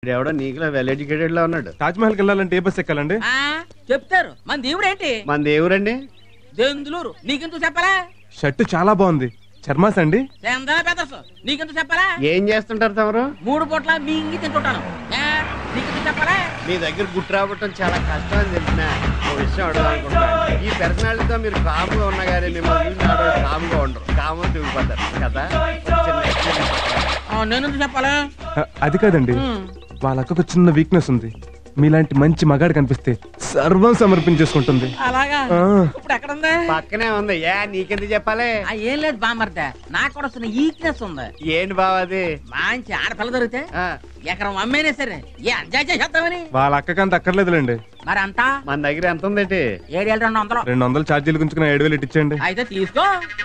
ఎవడో నీకులా well educated లా ఉన్నాడు తాజ్ మహల్కి వెళ్ళాలంటే ఏ బస్ ఎక్కాలండి ఆ చెప్తారు మన దేవుడు ఏంటి మన దేవురండి దెందులూరు నీకెందుకు చెప్పాలా షర్ట్ చాలా బాగుంది చర్మాస్ అండి చందన పెదర్సు నీకెందుకు చెప్పాలా ఏం చేస్తుంటారు తమరు మూడు పూట్ల మింగి తింటుంటాను ఏ, నీకెందుకు చెప్పాలా మీ దగ్గర గుట్టు రావటం చాలా కష్టం అని తెలిసిన ఓ విషయం అడగాలనుకుంటున్నాను ఈ పర్సనాలిటీతో మీరు కామ్గా ఉన్నా కానీ మిమ్మల్ని చూసి ఆడవాళ్ళు కామ్గా ఉండరు కామం తిరిగిపోతారు కదా ఒక చిన్న experience. ఆ, నేనెందుకు చెప్పాలా అ, అది కాదండి ఉమ్. వాళ్ళ అక్కకు చిన్న వీక్నెస్ ఉంది మీలాంటి మంచి మగాడు కనిపిస్తే సర్వం సమర్పించేసుకుంటుంది అలాగా ఆ. ఇప్పుడు ఎక్కడ ఉంది పక్కనే ఉంది ఏ నీకెందుకు చెప్పాలి ఆ, ఏం లేదు బామర్ద నాకు కూడా వస్తున్న ఈక్నెస్ ఉంది ఏంటి బావ అది మంచి ఆడపిల్ల దొరికితే ఆ, ఎకరం అమ్మేనే సరే ఏ ఎంజాయ్ చేసేద్దామని వాళ్ళ అక్కకి అంత అక్కర్లేదులేండి మరి అంతా మన దగ్గర ఎంత ఉందేటి ఏడు వేల రెండు వందలు రెండు వందలు ఛార్జీలు గుంచుకుని ఏడు వేలు ఇచ్చేయండి అయితే తీసుకో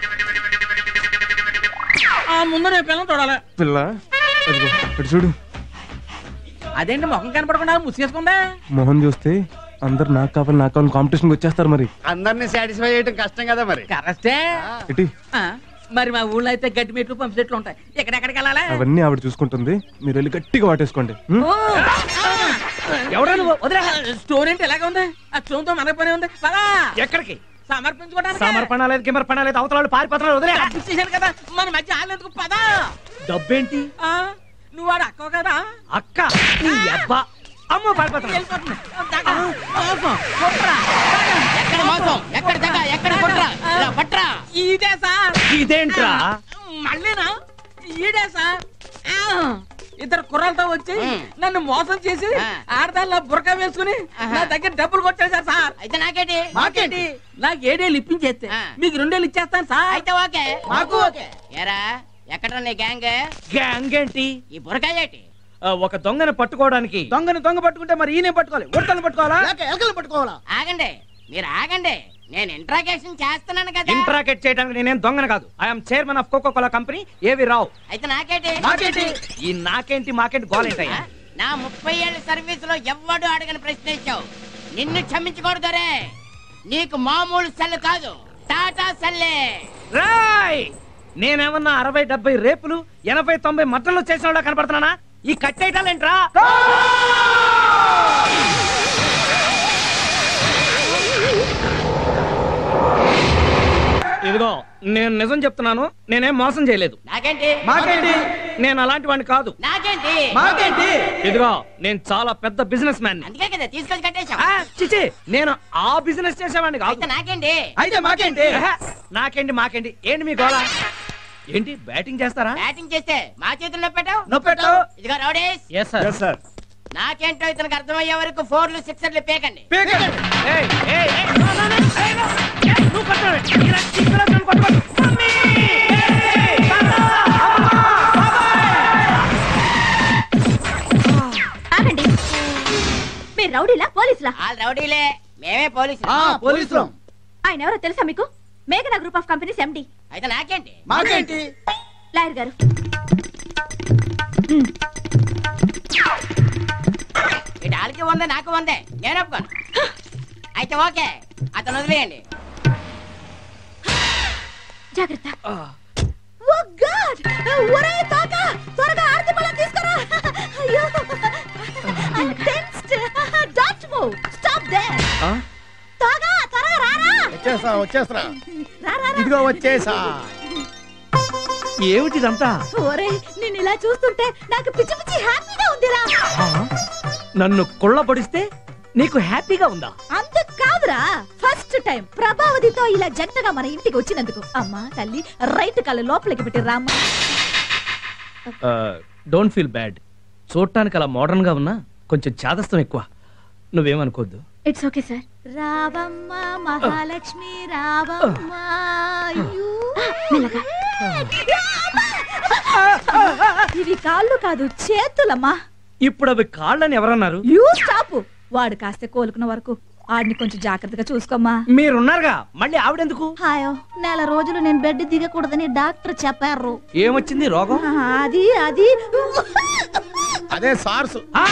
ఆ ముందు నేను పిల్లలు చూడాలి పిల్ల అదిగో ఇటు చూడు అదేంటి ముఖం కనపడకుండా ముసుగేసుకుందా మొహం చూస్తే అందరు నాకు కావాలి నాకు కావాలి కాంపిటీషన్కి వచ్చేస్తారు మరి అందరిని సాటిస్ఫై చేయడం కష్టం కదా మరి కరెక్టే ఇటీ ఆ, మరి మా ఊళ్ళో అయితే గట్టి మెట్లు పంపు చెట్లు ఉంటాయి ఎక్కడెక్కడికి వెళ్ళాలి అవన్నీ ఆవిడ చూసుకుంటుంది మీరు వెళ్ళి గట్టిగా వాటేసుకోండి ఉం? ఎవడా నువ్వు వదిలే స్టోరీ ఏంటి ఎలాగ ఉంది ఆ చూంతో మనకి పని ఉంది పదా ఎక్కడికి సమర్పించుకోవడానికి సమర్పణ లేదు గిమర్పణ లేదు అవతల వాళ్ళు పారిపోతున్నారు వదిలే ఇచ్చేసాను కదా మన మధ్య ఆలేందుకు పదా డబ్బేంటి ఆ, నువ్వు వాడు అక్కవ కదా అక్క నీ అబ్బా అమ్మ పారిపోతున్నా వెళ్ళిపోతుంది. దగ, మోసం, కుట్ర, దగ. ఎక్కడ మోసం ఎక్కడ దగ ఎక్కడ కుట్ర ఇలా పట్రా ఇదే సార్ ఇదేంట్రా మళ్ళీనా ఈడే సార్ ఆ, ఇద్దరు కుర్రలతో వచ్చి మ్. నన్ను మోసం చేసి ఆ. ఆడదాల్లో బురక వేసుకుని ఆహా. నా దగ్గర డబ్బులు కొట్టేశారు సార్ అయితే నాకేటి మాకేంటి నాకు ఏడేళ్ళు ఇప్పించేస్తే ఆ. మీకు రెండేళ్ళు ఇచ్చేస్తాను సార్ అయితే ఓకే మాకు ఓకే. ఎరా ఎక్కడ నీ గ్యాంగ్ గ్యాంగ్ ఏంటి ఈ బురకాయ ఏంటి ఆ, ఒక దొంగను పట్టుకోవడానికి దొంగని దొంగ పట్టుకుంటే మరి ఈయన పట్టుకోవాలి ఉడతలు పట్టుకోవాలా ఆగండి మీరు ఆగండి నేను ఇంట్రాగేషన్ చేస్తున్నాను కదా ఇంట్రాకెట్ చేయడానికి నేనేం దొంగను కాదు I'm chairman of Coca Cola company ఏవి రావు అయితే నాకేటి మాకేంటి ఈ నాకేంటి మాకేంటి గోలేంటయ్యా ఆ? నా ముప్పై ఏళ్ళ సర్వీస్ లో ఎవ్వడు అడగని ప్రశ్న ఇచ్చావు నిన్ను క్షమించకూడదరే నీకు మామూలు సెల్ కాదు టాటా సెల్లే రాయ్ నేనేమన్నా అరవై డెబ్బై రేపులు ఎనభై తొంభై మట్టలు చేసిన వాళ్ళ కనపడుతున్నానా ఈ కట్టేయటాలేంట్రా ఇదిగో నేను నిజం చెప్తున్నాను నేనేం మోసం చేయలేదు నాకేంటి మాకేంటి నేను అలాంటి వాడిని కాదు నాకేంటి మాకేంటి ఇదిగో నేను చాలా పెద్ద బిజినెస్ మ్యాన్ అందుకే కదా తీసుకొని కట్టేశావు చిచి నేను ఆ బిజినెస్ చేసేవాడిని అయితే కాదు నాకేంటి అయితే మాకేంటి నాకేంటి మాకేంటి ఏంటి మీ గోళ ఏంటి బ్యాటింగ్ చేస్తారా బ్యాటింగ్ చేస్తే మా చేతుల్లో పెట్టావు నొప్పెట్టు ఇదిగో రౌడీస్ ఎస్ సార్ సార్ నాకేంటో ఇతనికి అర్థమయ్యే వరకు ఫోర్లు సిక్సర్లు పేకండి ఏయ్, ఏయ్, ఏయ్, no, no, no, ఏయ్, no. ఏయ్, నువ్వు కొట్టవే. ఇలా చిక్కులో నన్ను కొట్టవద్దు. మమ్మీ! ఏయ్, తాత, అమ్మా, ఆగండి మీరు రౌడీలా పోలీసులా ఆ రౌడీలే మేమే పోలీసులు పోలీసులు ఆయన ఎవరో తెలుసా మీకు మేఘనా గ్రూప్ ఆఫ్ కంపెనీస్ ఎండి అయితే నాకేంటి మాకేంటి లాయర్ గారు ఇటు వాళ్ళకి వందే నాకు వందే నేను ఒప్పుకోను అయితే ఓకే అతను వదిలేయండి జాగ్రత్త ఓ గాడ్ ఒరే తాక త్వరగా ఆర్తి బలం తీసుకురా అయ్యో tensed don't move stop there తాగా త్వరగా రారా వచ్చేస్తా వచ్చేస్తా రా రా రా. ఇదిగో వచ్చేసా ఏమిటిదంతా ఒరే నేను ఇలా చూస్తుంటే నాకు పిచ్చి పిచ్చి హ్యాపీగా ఉందిరా నన్ను కుళ్ళబడిస్తే నీకు హ్యాపీగా ఉందా అందుకు కాదురా ఫస్ట్ టైం ప్రభావతితో ఇలా జంటగా మన ఇంటికి వచ్చినందుకు అమ్మా తల్లి రైట్ కాళ్ళు లోపలికి పెట్టి రామ్మా డోంట్ ఫీల్ బ్యాడ్ చూడటానికి అలా మోడర్న్ గా ఉన్నా కొంచెం చాదస్తం ఎక్కువ నువ్వేమనుకోద్దు ఇట్స్ ఓకే సార్ రావమ్మ మహాలక్ష్మి రావమ్మ అయ్యో. మెల్లగా. ఇవి కాళ్ళు కాదు చేతులమ్మా ఇప్పుడు అవి కాళ్ళని ఎవరన్నారు యూ స్టాప్ వాడు కాస్త కోలుకున్న వరకు ఆడిని కొంచెం జాగ్రత్తగా చూసుకోమ్మా మీరున్నారుగా మళ్ళీ ఆవిడెందుకు హాయో నెల రోజులు నేను బెడ్ దిగకూడదని డాక్టర్ చెప్పారు ఏమొచ్చింది రోగం అది అది అదే సార్స్ ఆ!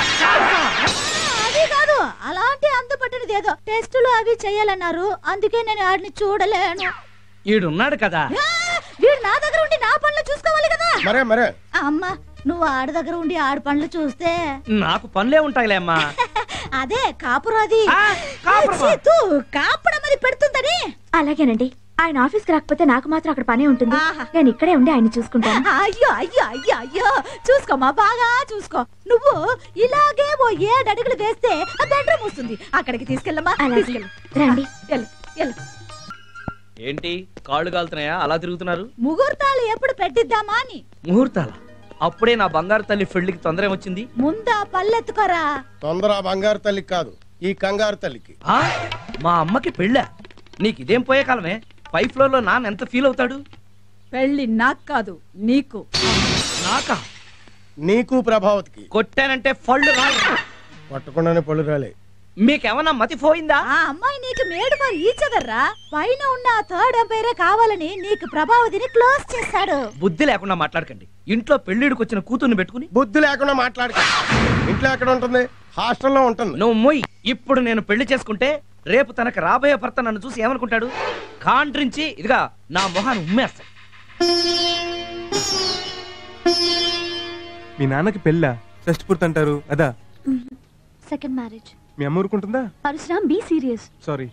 అది కాదు అలాంటి అందుపట్టినది ఏదో టెస్టులు అవి చేయాలన్నారు అందుకే నేను ఆడిని చూడలేను ఈడున్నాడు కదా ఆ, వీడు నా దగ్గర ఉండి నా పనులు చూసుకోవాలి కదా మరే మరే ఆ, అమ్మా నువ్వు ఆడి దగ్గర ఉండి ఆడి పనులు చూస్తే నాకు పనులే ఉంటాయిలే అమ్మా అదే కాపురాది ఆ, కాపురమా? చీతు, కాపురం అది పెడుతుందని అలాగేనండి ఆయన ఆఫీస్కి రాకపోతే నాకు మాత్రం అక్కడ పనే ఉంటుంది ఆహా. నేను ఇక్కడే ఉండి ఆయన చూసుకుంటాను అయ్యో అయ్యో అయ్యో అయ్యో చూసుకోమా బాగా చూసుకో నువ్వు ఇలాగే ఓ ఏడు అడుగులు వేస్తే ఆ బెడ్రూమ్ వస్తుంది అక్కడికి తీసుకెళ్ళమ్మా అలాగే. తీసుకెళ్ళు రండి వెళ్ళు వెళ్ళు ఏంటి కాళ్ళు కాలుతున్నాయా అలా తిరుగుతున్నారు ముహూర్తాలు ఎప్పుడు పెట్టిద్దామా అని ముహూర్తాల అప్పుడే నా బంగారు తల్లి పెళ్లికి తొందర ఏమొచ్చింది ముందా పల్లెత్తుకోరా తొందర ఆ బంగారు తల్లికి కాదు ఈ కంగారు తల్లికి ఆ మా అమ్మకి పెళ్ళా నీకు ఇదేం పోయే కాలమే పై ఫ్లోర్ లో నాన్న ఎంత ఫీల్ అవుతాడు పెళ్ళి నాకు కాదు నీకు నాకా నీకు ప్రభావతికి కొట్టానంటే ఫళ్ళు రాలి పట్టకుండానే పళ్ళు రాలే మీకేమన్నా మతి పోయిందా ఆ అమ్మాయి నీకు మేడు మరి ఈచదర్రా పైన ఉన్న ఆ థర్డ్ ఎంపైరే కావాలని నీకు ప్రభావతిని క్లోజ్ చేశాడు బుద్ధి లేకుండా మాట్లాడకండి ఇంట్లో పెళ్లిడికి వచ్చిన కూతుర్ని పెట్టుకుని బుద్ధి లేకుండా మాట్లాడక ఇంట్లో ఎక్కడ ఉంటుంది హాస్టల్లో ఉంటుంది నువ్వు మొయ్ ఇప్పుడు నేను పెళ్లి చేసుకుంటే రేపు తనకు రాబోయే భర్త నన్ను చూసి ఏమనుకుంటాడు కాండ్రించి ఇదిగా నా మొహాన్ని ఉమ్మేస్తా మీ నాన్నకి పెళ్ళా షష్టి పూర్తి అంటారు అదా సెకండ్ మ్యారేజ్ మీ అమ్మ ఊరుకుంటుందా Parasuram be serious sorry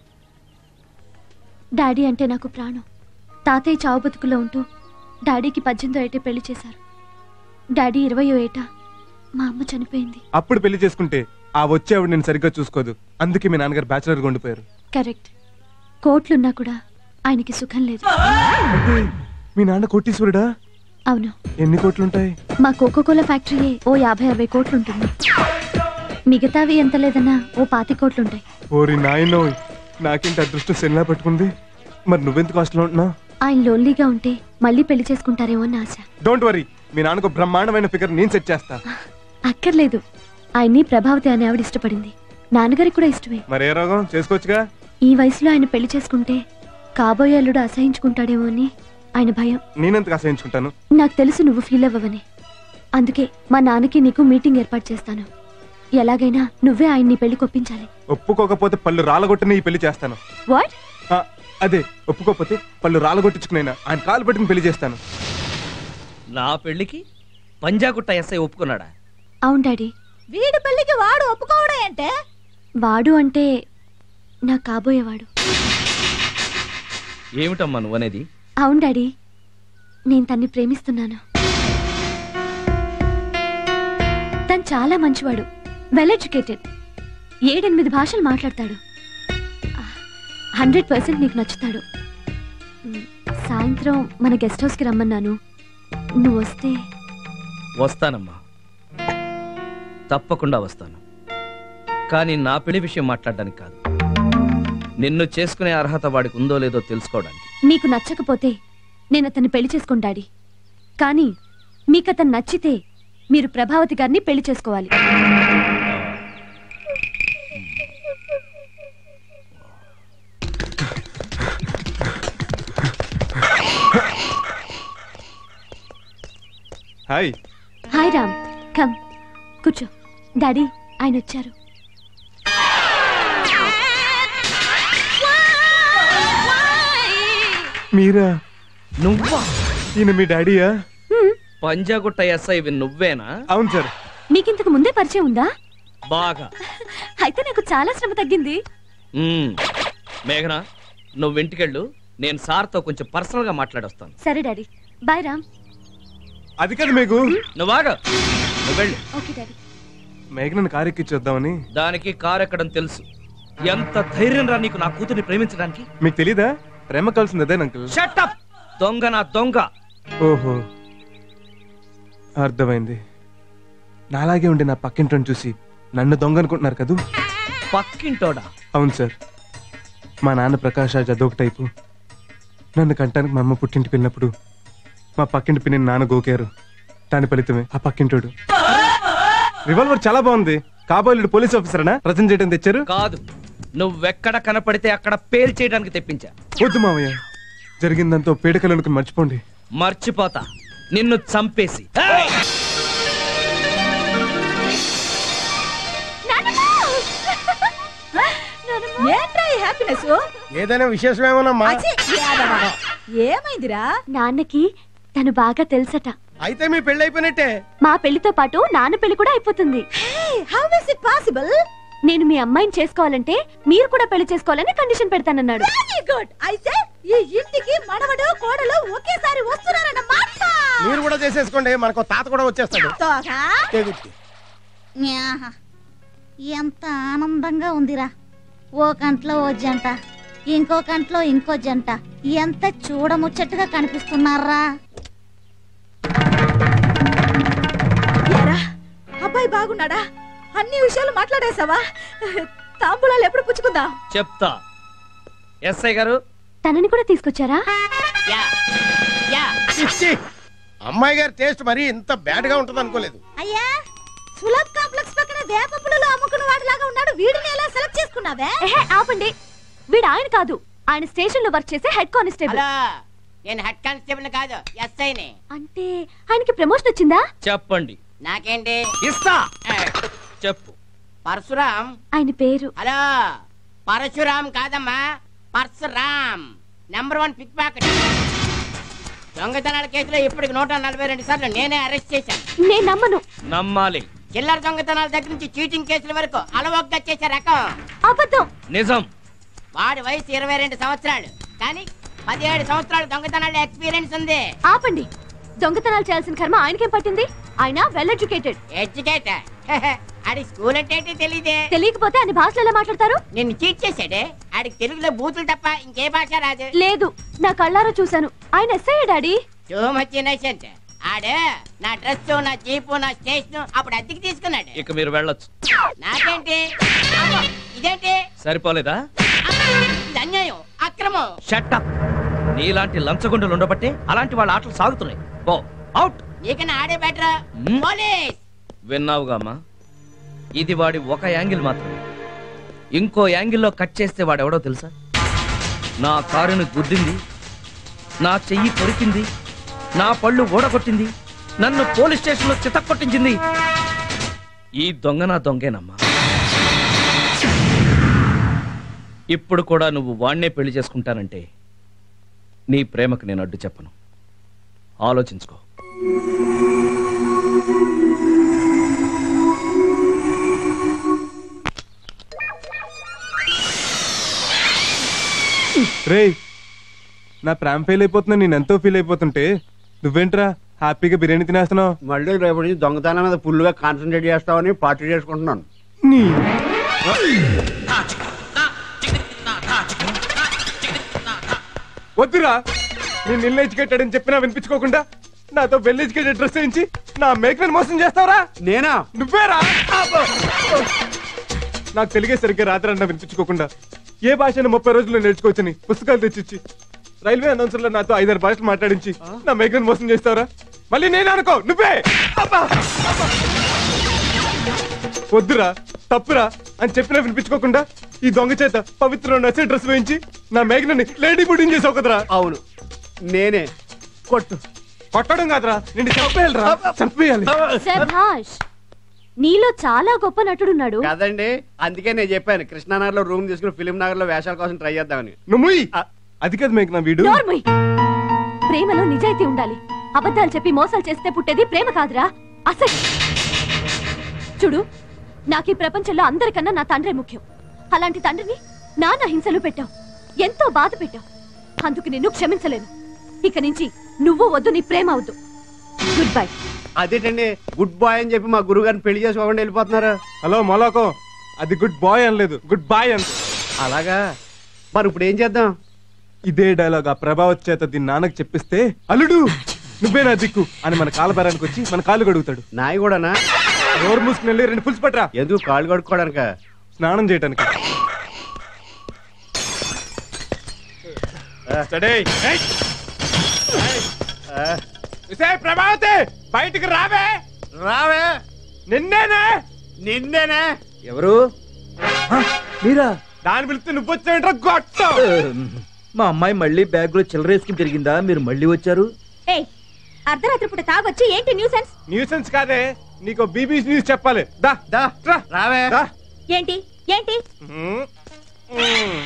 daddy అంటే నాకు ప్రాణం తాతయ్య చావు బతుకులో ఉంటూ డాడీకి పద్దెనిమిదో ఏటే పెళ్లి చేశారు డాడీ ఇరవయో ఏట మా అమ్మ చనిపోయింది అప్పుడు పెళ్లి చేసుకుంటే ఆ వచ్చే ఆవిడ నేను సరిగ్గా చూసుకోదు అందుకే మీ నాన్నగారు బ్యాచులర్ ఉండిపోయారు కరెక్ట్ కోట్లున్నా కూడా ఆయనకి సుఖం లేదు మీ నాన్న కోటీశ్వరుడా అవును ఎన్ని కోట్లుంటాయి మా కోకోకోలా ఫ్యాక్టరీయే ఓ యాభై అరవై కోట్లుంటుంది మిగతావి ఎంత లేదన్నా ఓ పాతి కోట్లుంటాయి ఓరి నాయనో నాకేంటి అదృష్టం సెల్లా పట్టుకుంది మరి నువ్వెందుకు హాస్టల్లో ఉంటున్నావు ఆయన లోన్లీగా ఉంటే మళ్ళీ పెళ్లి చేసుకుంటారేమో అని ఆశ డోంట్ వరీ మీ నాన్నకు బ్రహ్మాండమైన ఫిగర్ నేను సెట్ చేస్తా అక్కర్లేదు ఆయన్ని ప్రభావతి అనే ఆవిడ ఇష్టపడింది నాన్నగారికి కూడా ఇష్టమే మరి ఏ రోగం చేసుకోవచ్చుగా ఈ వయసులో ఆయన పెళ్లి చేసుకుంటే కాబోయే అల్లుడు అసహించుకుంటాడేమో అని ఆయన భయం నేనెందుకు అసహించుకుంటాను నాకు తెలుసు నువ్వు ఫీల్ అవ్వవని అందుకే మా నాన్నకి నీకు మీటింగ్ ఏర్పాటు చేస్తాను ఎలాగైనా నువ్వే ఆయన్ని పెళ్లి కొప్పించాలి ఒప్పుకోకపోతే పళ్ళు రాలగొట్టని ఈ పెళ్లి చేస్తాను వాట్ ఆ, అదే ఒప్పుకోకపోతే పళ్ళు రాలగొట్టించుకునైనా ఆయన కాలు పట్టుకుని పెళ్లి చేస్తాను నా పెళ్లికి పంజాగుట్ట ఎస్ఐ ఒప్పుకున్నాడా అవును డాడీ వీడి పెళ్లికి వాడు ఒప్పుకోవడం అంటే వాడు అంటే నా కాబోయేవాడు ఏమిటమ్మా నువ్వనేది అవును డాడీ నేను తన్ని ప్రేమిస్తున్నాను తను చాలా మంచివాడు వెల్ ఎడ్యుకేటెడ్ ఏడెనిమిది భాషలు మాట్లాడతాడు హండ్రెడ్ పర్సెంట్ నీకు నచ్చుతాడు మ్, సాయంత్రం మన గెస్ట్ హౌస్కి రమ్మన్నాను నువ్వు వస్తే వస్తానమ్మా తప్పకుండా వస్తాను కానీ నా పెళ్లి విషయం మాట్లాడడానికి కాదు నిన్ను చేసుకునే అర్హత వాడికి ఉందో లేదో తెలుసుకోవడానికి నీకు నచ్చకపోతే నేను అతన్ని పెళ్లి చేసుకోను డాడీ కానీ మీకు అతను నచ్చితే మీరు ప్రభావతి గారిని పెళ్లి చేసుకోవాలి హాయ్ హాయ్ రామ్ కమ్ కూర్చో డాడీ ఆయన వచ్చారు మీరా నువ్వా ఈయన మీ డాడీయా పంజాగుట్ట ఎస్ఐ నువ్వేనా అవును సార్ మీకింతకు ముందే పరిచయం ఉందా బాగా అయితే నాకు చాలా శ్రమ తగ్గింది మ్మ్. మేఘన నువ్వు ఇంటికెళ్ళు నేను సార్తో కొంచెం పర్సనల్ గా మాట్లాడొస్తాను సరే డాడీ బాయ్ రామ్ అది కాదు మీకు నువ్వు ఆగు. నువ్వు వెళ్ళు ఓకే డాడీ మేఘనని కారు ఎక్కించేద్దామని దానికి కారు ఎక్కడం తెలుసు ఎంత ధైర్యం రా నీకు నా కూతుర్ని ప్రేమించడానికి మీకు తెలీదా ప్రేమ కలిసింది అదే అంకుల్ షటప్ దొంగ నా దొంగ ఓహో అర్థమైంది నాలాగే ఉండే నా పక్కింటిని చూసి నన్ను దొంగ అనుకుంటున్నారు కదూ పక్కింటోడా అవును సార్ మా నాన్న ప్రకాష్ రాజ్ అదొక టైపు నన్ను కంటానికి మా అమ్మ పుట్టింటికి వెళ్ళినప్పుడు మా పక్కింటి పిన్ని నాన్న గోకారు దాని ఫలితమే ఆ పక్కింటోడు రివాల్వర్ చాలా బాగుంది కాబోలు పోలీస్ ఆఫీసర్నా ప్రజెంట్ చేయడం తెచ్చారు కాదు నువ్వెక్కడ కనపడితే అక్కడ పేల్ చేయడానికి తెప్పించా వద్దు మావయ్య జరిగిందంతా పీడకలు అనుకుని మర్చిపోండి మర్చిపోతా నిన్ను చంపేసి ఏయ్! ఏంట్రా ఈ హ్యాపీనెస్ ఏదైనా విశేషమేమోనమ్మా ఏమైందిరా నాన్నకి తను బాగా తెలుసట అయితే మీ పెళ్లి అయిపోయినట్టే మా పెళ్లితో పాటు నాన్న పెళ్లి కూడా అయిపోతుంది హౌ ఇస్ ఇట్ పాసిబుల్ నేను మీ అమ్మాయిని చేసుకోవాలంటే మీరు కూడా పెళ్లి చేసుకోవాలని కండిషన్ పెడతానన్నాడు వెరీ గుడ్ అయితే ఈ ఇంటికి మనవడు కోడలు ఒకేసారి వస్తున్నారన్నమాట మీరు కూడా చేసేసుకోండి మనకు తాత కూడా వచ్చేస్తాడు తోగా తెగుద్ది. న్యాహ. ఎంత ఆనందంగా ఉందిరా ఓ కంట్లో ఓ జంట ఇంకో కంట్లో ఇంకో జంట ఎంత చూడముచ్చట్టుగా కనిపిస్తున్నారా ఏరా అబ్బాయి బాగున్నాడా అన్ని విషయాలు మాట్లాడేశావా తాంబూలాలు ఎప్పుడు పుచ్చుకుందాం చెప్తా ఎస్ఐ గారు తనని కూడా తీసుకొచ్చారా యా యా ఇచ్చి. అమ్మాయి గారి టేస్ట్ మరీ ఇంత బ్యాడ్ గా ఉంటుంది అనుకోలేదు అయ్యా సులభ్ కాంప్లెక్స్ పక్కన వేప పుల్లలు అమ్ముకున్న వాడిలాగా ఉన్నాడు వీడిని ఎలా సెలెక్ట్ చేసుకున్నావే ఎహే ఆపండి వీడు ఆయన కాదు ఆయన స్టేషన్ లో వర్క్ చేసే హెడ్ కానిస్టేబుల్ హలో నేను హెడ్ కానిస్టేబుల్ కాదు ఎస్ఐని అంటే ఆయనకి ప్రమోషన్ వచ్చిందా చెప్పండి నాకేంటి ఇస్తా ఆ, చెప్పు పరశురాం ఆయన పేరు హలో పరశురాం కాదమ్మా Parashuram number one pickpocket దొంగతనాల కేసులో ఇప్పటికి నూట నలభై రెండు సార్లు నేనే అరెస్ట్ చేశాను నేను నమ్మను నమ్మాలి చిల్లర దొంగతనాల దగ్గర నుంచి చీటింగ్ కేసుల వరకు అలవోగ్గా చేసే రకం అబద్ధం నిజం వాడి వయసు ఇరవై రెండు సంవత్సరాలు కానీ పదిహేడు సంవత్సరాలు దొంగతనాల ఎక్స్పీరియన్స్ ఉంది ఆపండి దొంగతనాలు చేయాల్సిన కర్మ ఆయనకేం పట్టింది ఆయన వెల్ ఎడ్యుకేటెడ్ ఎడ్యుకేట్ ఆడి స్కూల్ అంటే ఏంటి తెలీదే తెలియకపోతే ఆయన భాషలో ఎలా మాట్లాడతారు నిన్ను చీట్ చేసాడే ఆడికి తెలుగులో బూతులు తప్ప ఇంకే భాష రాదు లేదు నా కళ్ళారా చూశాను ఆయన SI daddy too much innocent ఆడు నా డ్రెస్ నా జీపు నా స్టేషన్ అప్పుడు అద్దెకి తీసుకున్నాడు ఇక మీరు వెళ్ళొచ్చు నాకేంటి అమ్మో, ఇదేంటి సరిపోలేదా అమ్మో, ఇది అన్యాయం అక్రమం షట్టప్ నీలాంటి లంచగొండలు ఉండబట్టే అలాంటి వాళ్ళ ఆటలు సాగుతున్నాయి ఓ అవుట్ నీకన్నా ఆడే బెటర్ Hmm? పోలీస్ విన్నావుగా అమ్మా ఇది వాడి ఒక యాంగిల్ మాత్రమే ఇంకో యాంగిల్లో కట్ చేస్తే వాడెవడో తెలుసా నా కారుని గుద్దింది నా చెయ్యి కొరికింది నా పళ్ళు ఊడగొట్టింది నన్ను పోలీస్ స్టేషన్లో చితక్కొట్టించింది ఈ దొంగ నా దొంగేనమ్మా ఇప్పుడు కూడా నువ్వు వాణ్ణే పెళ్లి చేసుకుంటానంటే నీ ప్రేమకు నేను అడ్డు చెప్పను ఆలోచించుకో రేయ్ నా ప్రేమ ఫెయిల్ అయిపోతున్నా నేను ఎంతో ఫీల్ అయిపోతుంటే నువ్వేంట్రా హ్యాపీగా బిర్యానీ తినేస్తున్నావు మళ్ళీ రేపటి నుంచి దొంగతనం మీద ఫుల్గా కాన్సన్ట్రేట్ చేస్తామని పార్టీ చేసుకుంటున్నాను నీ వద్దురా నేను ఇల్లు ఎడ్యుకేటెడ్ అని చెప్పినా వినిపించుకోకుండా నాతో వెల్ ఎడ్యుకేటెడ్ డ్రెస్ వేయించి నా మేకలను మోసం చేస్తావరా నేనా నువ్వేరా అబ్బా! నాకు తెలిగే సరిగ్గా రాత్రి అన్న వినిపించుకోకుండా ఏ భాషను ముప్పై రోజుల్లో నేర్చుకోవచ్చని పుస్తకాలు తెచ్చిచ్చి రైల్వే అనౌన్సర్లో నాతో ఐదారు భాషలు మాట్లాడించి నా మేకను మోసం చేస్తావరా మళ్ళీ నేను అనుకో నువ్వే అబ్బా! అబ్బా! వద్దురా తప్పురా అని చెప్పినా వినిపించుకోకుండా ఈ దొంగ చేత పవిత్ర నచ్చే డ్రెస్ వేయించి నా మేఘనని లేడీ బుడ్డింగ్ చేసావు కదరా అవును నేనే కొట్టు కొట్టడం కాదురా నిన్ను చంపేయాలిరా చంపేయాలి శభాష్ నీలో చాలా గొప్ప నటుడున్నాడు కదండి అందుకే నేను చెప్పాను కృష్ణానగర్ లో రూమ్ తీసుకుని ఫిలిం నగర్ లో వేషాల కోసం ట్రై చేద్దామని నువ్వు అది కాదు మేఘ నా వీడు నోర్మయ్ ప్రేమలో నిజాయితీ ఉండాలి అబద్ధాలు చెప్పి మోసాలు చేస్తే పుట్టేది ప్రేమ కాదురా అసలు చూడు నాకు ఈ ప్రపంచంలో అందరికన్నా నా తండ్రే ముఖ్యం అలాంటి తండ్రిని నాన్న హింసలు పెట్టావు ఎంతో బాధ పెట్టావు అందుకు నిన్ను క్షమించలేను ఇక నుంచి నువ్వు వద్దు నీ ప్రేమ వద్దు గుడ్ బై అదేంటండి గుడ్ బాయ్ అని చెప్పి మా గురువు గారిని పెళ్లి చేసుకోకుండా వెళ్ళిపోతున్నారు హలో మొలాకో అది గుడ్ బాయ్ అనలేదు గుడ్ బాయ్ అంది అలాగా మరి ఇప్పుడు ఏం చేద్దాం ఇదే డైలాగ్ ఆ ప్రభావత్ చేత దీని నాన్నకి చెప్పిస్తే అల్లుడు నువ్వే నా దిక్కు అని మన కాలబేరానికి వచ్చి మన కాళ్ళు కడుగుతాడు నాయి కూడానా నోరు మూసుకుని వెళ్ళి రెండు పులుసు పట్టరా ఎందుకు కాళ్ళు కడుక్కోవడానిక స్నానం చేయటానికి స్టడీ. ఏయ్! ఇసే ప్రభావతి బయటికి రావే రావే నిన్నేనే నిన్నేనే ఎవరు మీరా దాని పిలిస్తే నువ్వు వచ్చాయంట్రా గొట్టం మా అమ్మాయి మళ్ళీ బ్యాగ్ లో చిల్లరేసుకుని తిరిగిందా మీరు మళ్ళీ వచ్చారు ఏయ్ అర్ధరాత్రి పూట తాగొచ్చి ఏంటి న్యూసెన్స్ న్యూసెన్స్ కాదే నీకు బీబీ న్యూస్ చెప్పాలి దా దా రా. రావే దా ఏంటి ఏంటి మ్మ్. మ్మ్.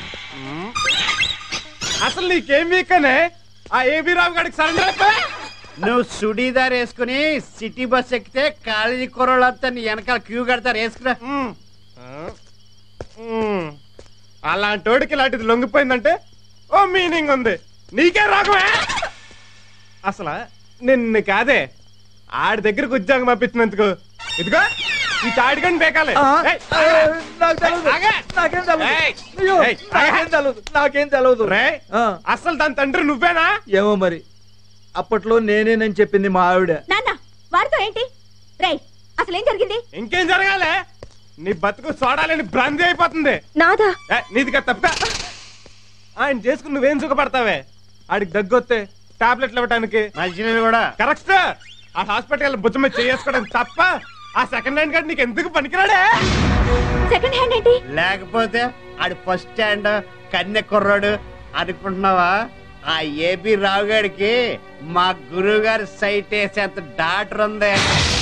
మ్మ్. అసలు నీకేం వీక్ అనే ఆ ఏబీ రావు గారికి సరెండర్ అయిపోయా నువ్వు సుడీదార్ వేసుకుని సిటీ బస్ ఎక్కితే కాలేజీ కుర్రోళ్ళంతా నీ వెనకాల క్యూ కడతారు వేసుకురా మ్మ్. ఆ, మ్మ్. అలాంటోడికి ఇలాంటిది లొంగిపోయిందంటే ఓ మీనింగ్ ఉంది నీకే రోగమే అసలు నిన్ను కాదే ఆడి దగ్గరకు ఉద్యోగం పంపించినందుకు ఇదిగో ఈ తాడిగని బేకాలే ఏయ్, నాకు తెలియదు ఆగే. నాకేం తెలియదు ఏయ్, అయ్యో ఏయ్, నాకేం తెలియదు నాకేం తెలియదు రేయ్, ఆ, అసలు దాని తండ్రి నువ్వేనా ఏమో మరి అప్పట్లో నేనేనని చెప్పింది మా ఆవిడ నాన్న వాడితో ఏంటి రేయ్ అసలు ఏం జరిగింది ఇంకేం జరగాలే నీ బతుకు చూడాలని భ్రాంతి అయిపోతుంది నాదా ఏ, నీదిగా తప్ప ఆయన చేసుకుని నువ్వేం సుఖపడతావే ఆడికి దగ్గొస్తే టాబ్లెట్లు ఇవ్వటానికి మంచినీళ్ళు కూడా కరెక్ట్ ఆ హాస్పిటల్ భుజం మీద చేసుకోవడం తప్ప ఆ సెకండ్ హ్యాండ్ కార్డు నీకు ఎందుకు పనికిరాడే సెకండ్ హ్యాండ్ ఏంటి లేకపోతే ఆడి ఫస్ట్ స్టాండ్ కన్నె కుర్రాడు అనుకుంటున్నావా ఆ ఏపీ రావు గారికి మా గురువు గారి సైట్ వేసేంత డాక్టర్ ఉంది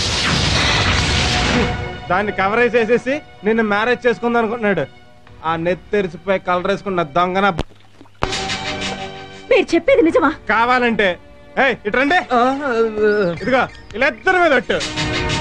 దాన్ని కవర్ వేసేసి నిన్ను మ్యారేజ్ చేసుకుందాం అనుకుంటున్నాడు ఆ నెత్తి తెరిచిపోయి కలర్ వేసుకున్న దొంగన మీరు చెప్పేది నిజమా కావాలంటే ఏయ్ ఇట్రండి ఆ, ఇదిగో ఇలా ఇద్దరి మీద ఒట్టు